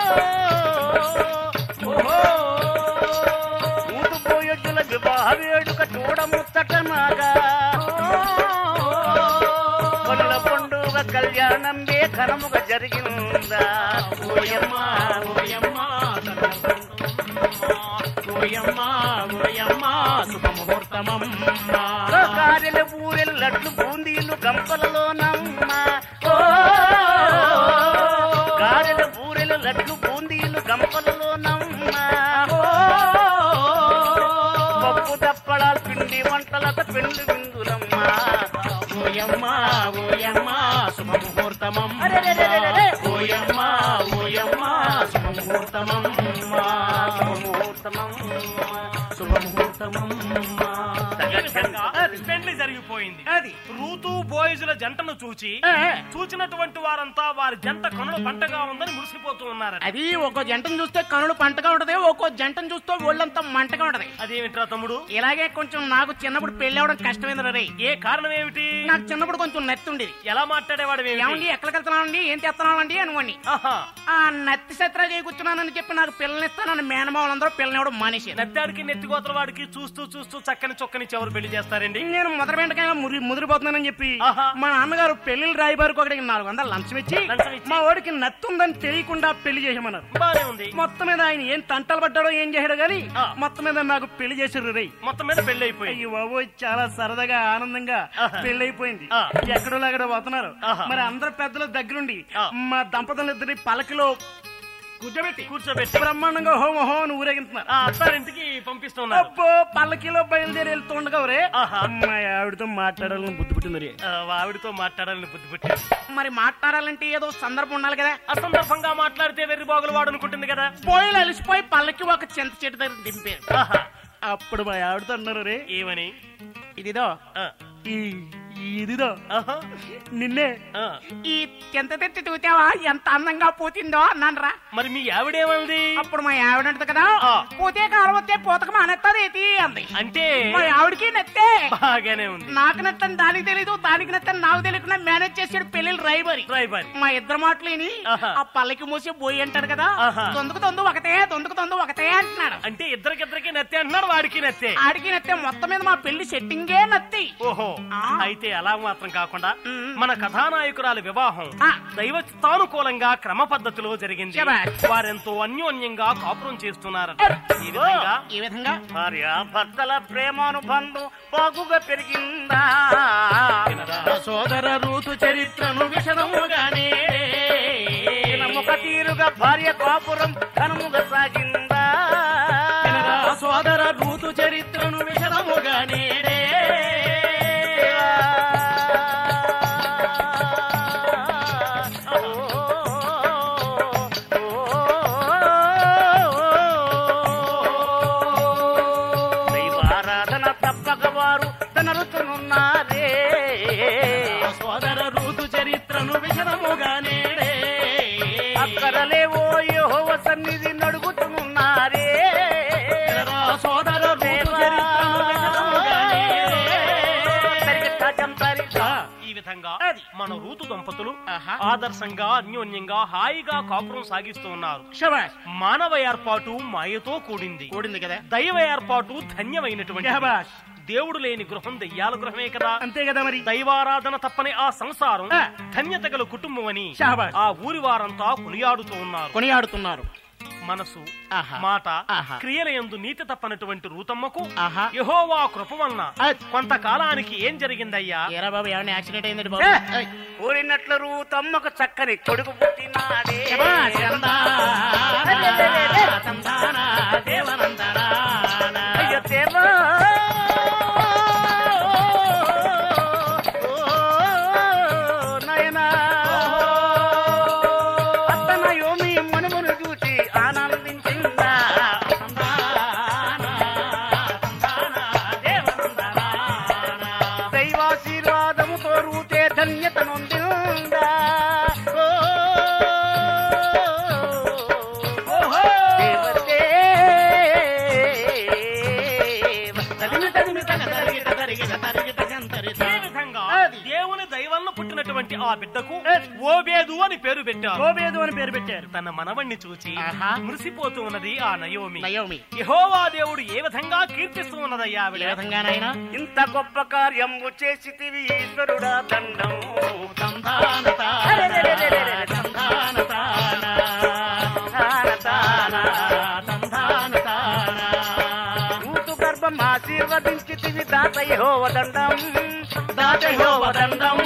ఓహో. ఋతుబోయజుల వివాహ వేడుక చూడముచ్చట నాగా కొనుల పండుగ కళ్యాణం బే ఘనముగా జరిగిందా ఓయమ్మ ఓయమ్మ ఓయమ్మ ఓయమ్మ శుభముహూర్తమమ్మ కారెల ఊరెల లడ్లు బూందీలు గంపలలో నమ్మ గారెల బూరెల లడ్లు బూందీలు గంపలలో నమ్మ పప్పు దప్పడాలు పిండి వంటలత పెండ్లి విందులమ్మ ఓయమ్మ ఓయమ్మ శుభముహూర్తమమ్మ అరెరెరెరెరెరె. ఓయమ్మ ఓయమ్మ శుభముహూర్తమమ్మ ఈ విధంగా పెళ్లి జరిగిపోయింది అది రూతు బోయిజుల జంటను చూచి ఆ, ఆ. చూచినటువంటి వారంతా వారి జంట కనుల పంటగా ఉందని మురిసిపోతూ ఉన్నారు అది ఒక్కో జంటను చూస్తే కనులు పంటగా ఉంటది ఒక్కో జంటను చూస్తే ఒళ్ళంతా మంటగా ఉంటది అదేమిట్రా తమ్ముడు ఇలాగే కొంచెం నాకు చిన్నప్పుడు పెళ్లి అవడం కష్టమైంది రే ఏ కారణం ఏమిటి నాకు చిన్నప్పుడు కొంచెం నత్తి ఉండేది ఎలా మాట్లాడేవాడు ఏమండి ఎక్కడికి వెళ్తున్నానండి ఏం తెస్తున్నానండి అనుకోండి ఆ నత్తి సత్రా చేయి కూర్చున్నానని చెప్పి నాకు పిల్లనిస్తానని మేనమావులందరూ పిల్లనివ్వడం మానేశారు నత్తాడికి నెత్తిగోతల వాడికి చూస్తూ చూస్తూ చక్కని చొక్కని చెవరు పెళ్లి చేస్తారండి నేను మొదటి వెంటనే మురి ముదిరిపోతున్నానని చెప్పి ఆహా. మా నాన్నగారు పెళ్లిళ్ళు రాయబారికి ఒకటికి నాలుగు వందలు లంచం ఇచ్చి లంచం ఇచ్చి. మా వాడికి నత్తి ఉందని తెలియకుండా పెళ్లి చేసేమన్నారు బానే ఉంది మొత్తం మీద ఆయన ఏం తంటలు పడ్డాడో ఏం చేశాడో గానీ ఆ. మొత్తం మీద నాకు పెళ్లి చేసారు రే మొత్తం మీద పెళ్లి అయిపోయింది అయ్యో బాబోయ్ చాలా సరదాగా ఆనందంగా ఆహా. పెళ్ళైపోయింది ఆ. ఎక్కడో అక్కడ పోతున్నారు ఆహా. మరి అందరు పెద్దల దగ్గరుండి ఆ. మా దంపతులిద్దరి పలకలో కూర్చోబెట్టి కూర్చోబెట్టి బ్రహ్మాండంగా హోమ హోమ అని ఊరేగిస్తున్నారు ఆ అత్తారింటికి పంపిస్తున్నారు అబ్బో పల్లకిలో బయలుదేరి వెళ్తుండగా రే ఆహా. మా ఆవిడతో మాట్లాడాలని బుద్ధి పుట్టింది రే ఆ, ఆవిడతో మాట్లాడాలని బుద్ధి పుట్టింది మరి మాట్లాడాలంటే ఏదో సందర్భం ఉండాలి కదా అసందర్భంగా మాట్లాడితే వెర్రి బాగులు వాడు అనుకుంటుంది కదా పోయిలు అలిసిపోయి పల్లకి ఒక చింత చెట్టు దగ్గర దింపారు ఆహా. అప్పుడు మా ఆవిడతో అన్నారు రే ఏమని ఇదిదో ఆ, ఈ ఇదిదో ఆహా. నిన్నే ఆ. ఈ చింత తెచ్చి చూచావా ఎంత అందంగా పోతుందో అన్నానరా మరి మీ ఆవిడేమంది అప్పుడు మా ఆవిడ అంటది కదా ఆ. పోతే కాలం వస్తే పోతక మానేస్తుంది ఏటి అంది అంటే మా ఆవిడకి నత్తే బాగానే ఉంది నాకు నచ్చని దానికి తెలీదు దానికి నచ్చని నాకు తెలియకుండా మేనేజ్ చేసాడు పెళ్లి రైబరి డ్రైవర్ మా ఇద్దరు మాటలేని ఆహా. ఆ పల్లకి మూసి పోయి అంటాడు కదా ఆహా. తొందుకు తొందు ఒకటే తొందుకు తొందు ఒకటే అంటున్నాడు అంటే ఇద్దరికిద్దరికి నత్తే అంటున్నాడు వాడికి నత్తే ఆడికి నత్తే మొత్తం మీద మా పెళ్లి సెట్టింగే నత్తి ఓహో ఆ. అయితే అలా మాత్రం కాకుండా మ్. మన కథానాయకురాలి వివాహం ఆ. దైవస్థానుకూలంగా క్రమ పద్ధతిలో జరిగింది శభాష్. వారెంతో అన్యోన్యంగా కాపురం చేస్తున్నారట ఈ విధంగా ఈ విధంగా భార్య భర్తల ప్రేమానుబంధం బాగుగా పెరిగిందా సోదర రూతు చరిత్రను విషదముగానే ముఖ తీరుగా భార్య కాపురం ఘనముగా సాగిందా సోదర రూతు చరిత్రను విషదముగానే దైవారాధన తప్పక వారు తన రుచునున్నారే సోదర రూతు చరిత్రను విషదముగానే అక్కరలేవో యెహోవ సన్నిధి నడుగుతునున్నారే సోదర రూతు చరిత్రను విషదముగానే సరిగ్గా చంపరిగా. ఈ విధంగా అది. మన రూతు దంపతులు ఆహా. ఆదర్శంగా అన్యోన్యంగా హాయిగా కాపురం సాగిస్తున్నారు శబాష్ మానవ ఏర్పాటు మాయతో కూడింది కూడింది కదా దైవ ఏర్పాటు ధన్యమైనటువంటి శబాష్ దేవుడు లేని గృహం దెయ్యాల గృహమే కదా అంతే కదా మరి దైవారాధన తప్పని ఆ సంసారం ఆ. ధన్యత గల కుటుంబం అని శాబాష్. ఆ ఊరి వారంతా కొనియాడుతూ ఉన్నారు కొనియాడుతున్నారు మనసు ఆహా. మాట ఆహా. క్రియల యందు నీతి తప్పనటువంటి రూతమ్మకు ఆహా. యెహోవా కృప వలన అద్. కొంతకాలానికి ఏం జరిగిందయ్యా ఏరా బాబు ఏమైనా యాక్సిడెంట్ అయిందండి బాబు ఏ! ఏయ్. కోరినట్లు రూ తమ్మకు చక్కని కొడుకు పుట్టినాడే శబాష్. చందానా, చందానా, దేవనందనానా. అయ్యో దేవా ఓ నయనా అత్తన యోమి మనుమను చూసి ఆనందించిందా దైవాశీర్వాదముతో రూతే ధన్యత నొందిందా ఓ దేవతే తదిమి తదిమి తగదరిగి తగదరిగి తగదరిగి తగంతరిత. ఈ విధంగా అది. దేవుని దైవలను పుట్టినటువంటి ఆ బిడ్డకు ఓబేదు అని పేరు పెట్టారు గోబేదు అని పేరు పెట్టారు తన మనవణ్ణి చూచి ఆహా. మురిసిపోతూ ఉన్నది ఆ నయోమి నయోమి యెహోవా దేవుడు ఏ విధంగా కీర్తిస్తూ ఉన్నదయ్యా ఏ ఆవిడ విధంగానైనా ఇంత గొప్ప కార్యము చేసితివి ఈశ్వరుడా దండం తందాన తందాన తాన తాన తాన. తందాన తాన రూతు గర్భం ఆశీర్వదించితివి దాత యెహోవ దండం దాత యెహోవ దండం.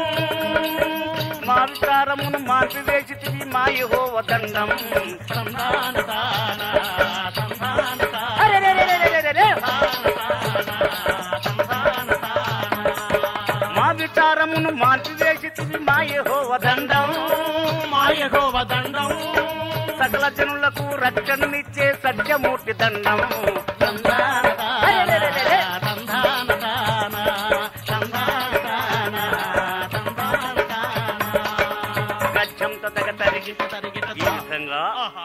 మా విచారమును మాన్పివేసితివి మా యెహోవ దండం తందాన తాన తందాన తాన అరెరెరెరెరెరెరె. మా విచారమును మాన్పివేసితివి మా యెహోవ దండం మా యెహోవ దండం సకల జనులకు రక్షణనిచ్చే సత్యమూర్తి దండం గచ్చంత తగ తరిగి ఈ విధంగా ఆహా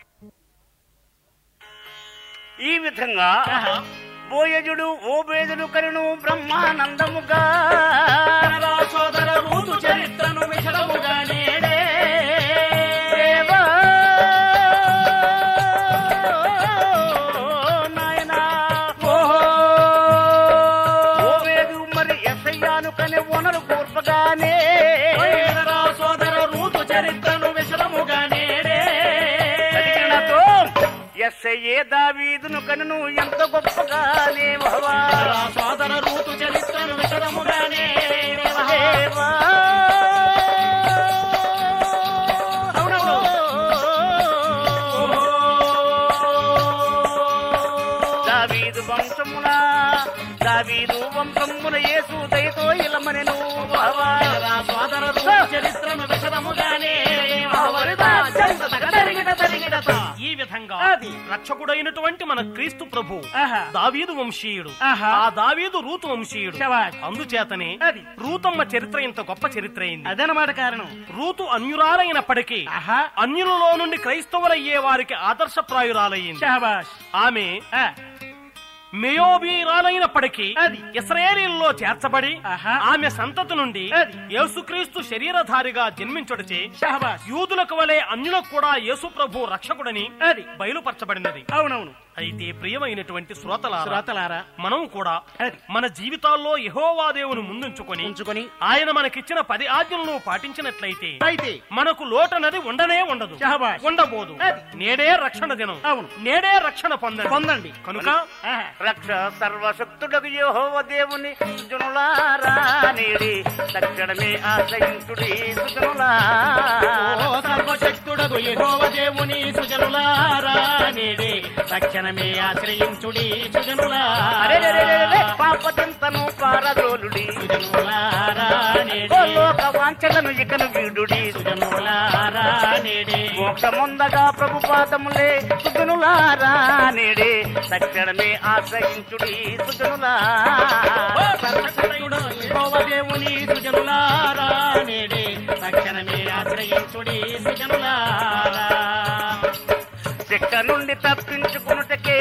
ఈ విధంగా బోయజుడు ఓబేజుడు కరుణు బ్రహ్మానందముగా సోదర రూతు చరిత్రను విషదముగా నేడే దేవా నాయనా ఓబేదు మరి ఎసయ్యాను కనే వనరు కోర్పగానే సోదర సోదర రూతు చరిత్రను విషదముగా నేడే అడిగినతో ఎస్ఐఏ దావీదును కనును ఎంత గొప్పగానే భవా సోదర రూతు చరిత్రను విషదముగా నేడే దేవా దావీదు వంశమున దావీదు వంశమున యేసు దయతో ఇలమనెను బావా సోదర రూతు చరిత్రను విషదముగా ఈ విధంగా అది. రక్షకుడైనటువంటి మన క్రీస్తు ప్రభు ఆహా. దావీదు వంశీయుడు ఆహా. ఆ దావీదు రూతు వంశీయుడు శభాష్. అందుచేతనే అది. రూతమ్మ చరిత్ర ఇంత గొప్ప చరిత్ర అయింది అదనమాట కారణం రూతు అన్యురాలైనప్పటికీ ఆహా అన్యులలో నుండి క్రైస్తవులయ్యే వారికి ఆదర్శప్రాయురాలయ్యింది షహబాష్ ఆమె ఆ, మెయోబీరాలైనప్పటికీ అది. ఇస్రాయేలీల్లో చేర్చబడి ఆహా. ఆమె సంతతి నుండి అది. యేసుక్రీస్తు శరీరధారిగా జన్మించుటచే షహబాష్ యూదులకు వలె అన్యులకు కూడా యేసు ప్రభు రక్షకుడని అది బయలుపరచబడినది అవునవును అయితే ప్రియమైనటువంటి శ్రోతలారా శ్రోతలారా మనం కూడా అది. మన జీవితాల్లో యెహోవా దేవుని ముందుంచుకొని ఉంచుకొని ఆయన మనకిచ్చిన పది ఆజ్ఞలను పాటించినట్లయితే అయితే మనకు లోటనది ఉండనే ఉండదు షహబాష్. ఉండబోదు అది. నేడే రక్షణ దినం అవును. నేడే రక్షణ పొందండి పొందండి కనుక ఆహా. రక్ష సర్వశక్తుడకు యెహోవ దేవుని సుజనులారా నేడి తక్షణమే ఆశ్రయించుడి సుజనులారా ఓ సర్వశక్తుడగు యెహోవ దేవుని సుజనులారా నేడే తక్షణమే ఆశ్రయించుడి సుజనులారా పాపచింతను పారదోలుడి సుజనులారా ఓ నేడే లోక వాంఛలను ఇకను వీడుడి సుజనులారా నేడే మోక్షముందగా ప్రభు పాదములే సుజనులారా నేడే తక్షణమే ఆశ్రయించుడి సుజనులారా సర్వశక్తుడు యెహోవ దేవుని సుజనులారా నేడే తక్షణమే ఆశ్రయించుడి సుజనులారా శిక్ష నుండి తప్పించుకున్నటకే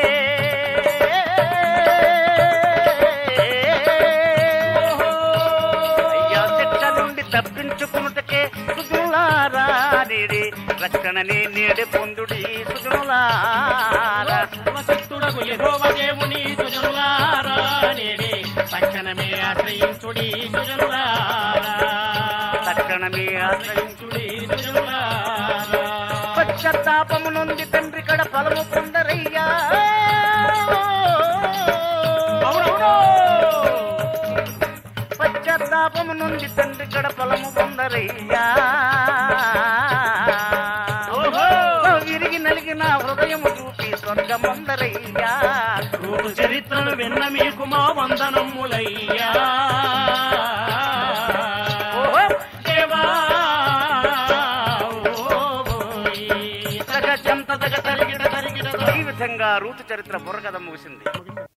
అయ్యా శిక్ష నుండి తప్పించుకున్నటకే సుజనులారా నేడి రక్షణని నేడి పొందుడి సుజనులారా సర్వశక్తుడగు యెహోవ దేవుని సుజనులారా నేడే తక్షణమే ఆశ్రయించుడి సుజనులారా తక్షణమే ఆశ్రయించు ఆశ్రయించుడి సుజనులారా పశ్చాత్తాపము నుండి తండ్రి కడ ఫలము పొందరయ్యా అవునవును పశ్చాత్తాపము నుండి తండ్రి కడ ఫలము పొందరయ్యా ఓహో. విరిగి నలిగిన హృదయము చూపి స్వర్గమందరయ్యా రూపు చరిత్రను విన్న మీకు మా వందనములయ్యా ఓహో. దేవా ఓయ్. తగ చెంత తగ తరిగిడ తరిగిడ ఈ విధంగా రూతు చరిత్ర బుర్రకథ ముగిసింది